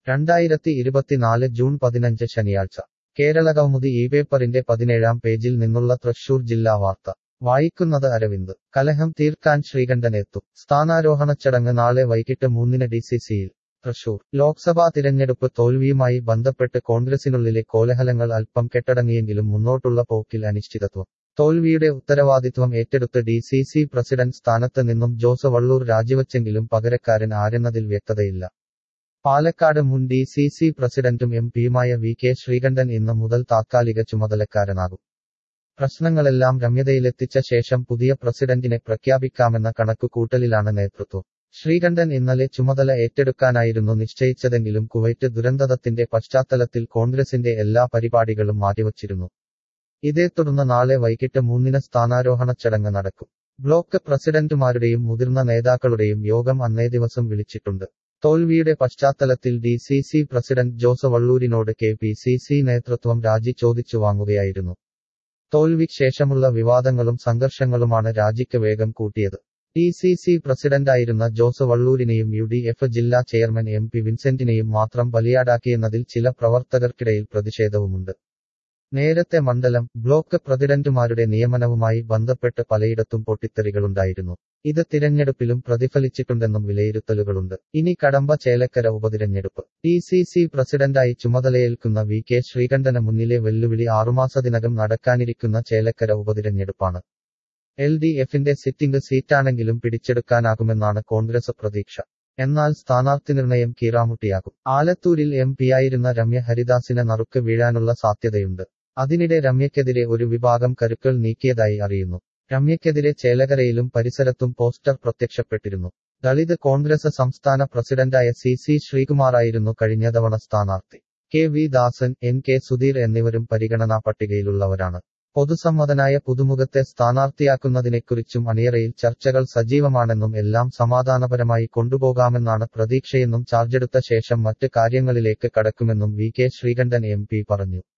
രണ്ടായിരത്തി ഇരുപത്തിനാല് ജൂൺ പതിനഞ്ച് ശനിയാഴ്ച കേരളകൗമുദി ഈ പേപ്പറിന്റെ പതിനേഴാം പേജിൽ നിന്നുള്ള തൃശൂർ ജില്ലാ വാർത്ത വായിക്കുന്നത് അരവിന്ദ് കലഹം തീർക്കാൻ ശ്രീകണ്ഠനെത്തും സ്ഥാനാരോഹണ ചടങ്ങ് നാളെ വൈകിട്ട് മൂന്നിന് ഡിസിസിയിൽ തൃശൂർ ലോക്സഭാ തിരഞ്ഞെടുപ്പ് തോൽവിയുമായി ബന്ധപ്പെട്ട് കോൺഗ്രസിനുള്ളിലെ കോലഹലങ്ങൾ അല്പം കെട്ടടങ്ങിയെങ്കിലും മുന്നോട്ടുള്ള പോക്കിൽ അനിശ്ചിതത്വം തോൽവിയുടെ ഉത്തരവാദിത്വം ഏറ്റെടുത്ത് ഡി സി സി പ്രസിഡന്റ് സ്ഥാനത്ത് നിന്നും ജോസ് വള്ളൂർ രാജിവച്ചെങ്കിലും പകരക്കാരൻ ആരെന്നതിൽ വ്യക്തതയില്ല പാലക്കാട് മുൻ ഡി സി സി പ്രസിഡന്റും എം പിയുമായ വി കെ ശ്രീകണ്ഠൻ ഇന്ന് മുതൽ താത്കാലിക ചുമതലക്കാരനാകും പ്രശ്നങ്ങളെല്ലാം രമ്യതയിലെത്തിച്ച ശേഷം പുതിയ പ്രസിഡന്റിനെ പ്രഖ്യാപിക്കാമെന്ന കണക്കുകൂട്ടലിലാണ് നേതൃത്വം ശ്രീകണ്ഠൻ ഇന്നലെ ചുമതല ഏറ്റെടുക്കാനായിരുന്നു നിശ്ചയിച്ചതെങ്കിലും കുവൈറ്റ് ദുരന്തത്തിന്റെ പശ്ചാത്തലത്തിൽ കോൺഗ്രസിന്റെ എല്ലാ പരിപാടികളും മാറ്റിവച്ചിരുന്നു ഇതേ തുടർന്ന് നാളെ വൈകിട്ട് മൂന്നിന് സ്ഥാനാരോഹണ ചടങ്ങ് നടക്കും ബ്ലോക്ക് പ്രസിഡന്റുമാരുടെയും മുതിർന്ന നേതാക്കളുടെയും യോഗം അന്നേ ദിവസം വിളിച്ചിട്ടുണ്ട് തോൽവിയുടെ പശ്ചാത്തലത്തിൽ D C C president Jose വള്ളൂരിനോട് കെ പി സി സി നേതൃത്വം രാജി ചോദിച്ചു വാങ്ങുകയായിരുന്നു തോൽവിക്ക് ശേഷമുള്ള വിവാദങ്ങളും സംഘർഷങ്ങളുമാണ് രാജിക്ക് വേഗം കൂട്ടിയത് ഡി സി സി പ്രസിഡന്റായിരുന്ന ജോസ് വള്ളൂരിനെയും യു ഡി എഫ് ജില്ലാ ചെയർമാൻ എം പി വിൻസെന്റിനെയും മാത്രം ബലിയാടാക്കിയെന്നതിൽ ചില പ്രവർത്തകർക്കിടയിൽ പ്രതിഷേധവുമുണ്ട് നേരത്തെ മണ്ഡലം ബ്ലോക്ക് പ്രസിഡന്റുമാരുടെ നിയമനവുമായി ബന്ധപ്പെട്ട് പലയിടത്തും പൊട്ടിത്തെറികളുണ്ടായിരുന്നു ഇത് തിരഞ്ഞെടുപ്പിലും പ്രതിഫലിച്ചിട്ടുണ്ടെന്നും വിലയിരുത്തലുകളുണ്ട് ഇനി കടമ്പ ചേലക്കര ഉപതിരഞ്ഞെടുപ്പ് ഡി സി സി പ്രസിഡന്റായി ചുമതലയേൽക്കുന്ന വി കെ ശ്രീകണ്ഠന് മുന്നിലെ വെല്ലുവിളി ആറുമാസത്തിനകം നടക്കാനിരിക്കുന്ന ചേലക്കര ഉപതിരഞ്ഞെടുപ്പാണ് എൽ ഡി എഫിന്റെ സിറ്റിംഗ് സീറ്റാണെങ്കിലും പിടിച്ചെടുക്കാനാകുമെന്നാണ് കോൺഗ്രസ് പ്രതീക്ഷ എന്നാൽ സ്ഥാനാർത്ഥി നിർണയം കീറാമുട്ടിയാകും ആലത്തൂരിൽ എം പിയായിരുന്ന രമ്യ ഹരിദാസിന് നറുക്ക് വീഴാനുള്ള സാധ്യതയുണ്ട് അതിനിടെ രമ്യക്കെതിരെ ഒരു വിഭാഗം കരുക്കൾ നീക്കിയതായി അറിയുന്നു രമ്യക്കെതിരെ ചേലകരയിലും പരിസരത്തും പോസ്റ്റർ പ്രത്യക്ഷപ്പെട്ടിരുന്നു ദളിത് കോൺഗ്രസ് സംസ്ഥാന പ്രസിഡന്റായ സി സി ശ്രീകുമാറായിരുന്നു കഴിഞ്ഞ തവണ സ്ഥാനാർത്ഥി K V Dasan N K Sudheer എന്നിവരും പരിഗണനാ പട്ടികയിലുള്ളവരാണ് പൊതുസമ്മതനായ പുതുമുഖത്തെ സ്ഥാനാർത്ഥിയാക്കുന്നതിനെക്കുറിച്ചും അണിയറയിൽ ചർച്ചകൾ സജീവമാണെന്നും എല്ലാം സമാധാനപരമായി കൊണ്ടുപോകാമെന്നാണ് പ്രതീക്ഷയെന്നും ചാർജെടുത്ത ശേഷം മറ്റ് കാര്യങ്ങളിലേക്ക് കടക്കുമെന്നും വി കെ ശ്രീകണ്ഠൻ എം പറഞ്ഞു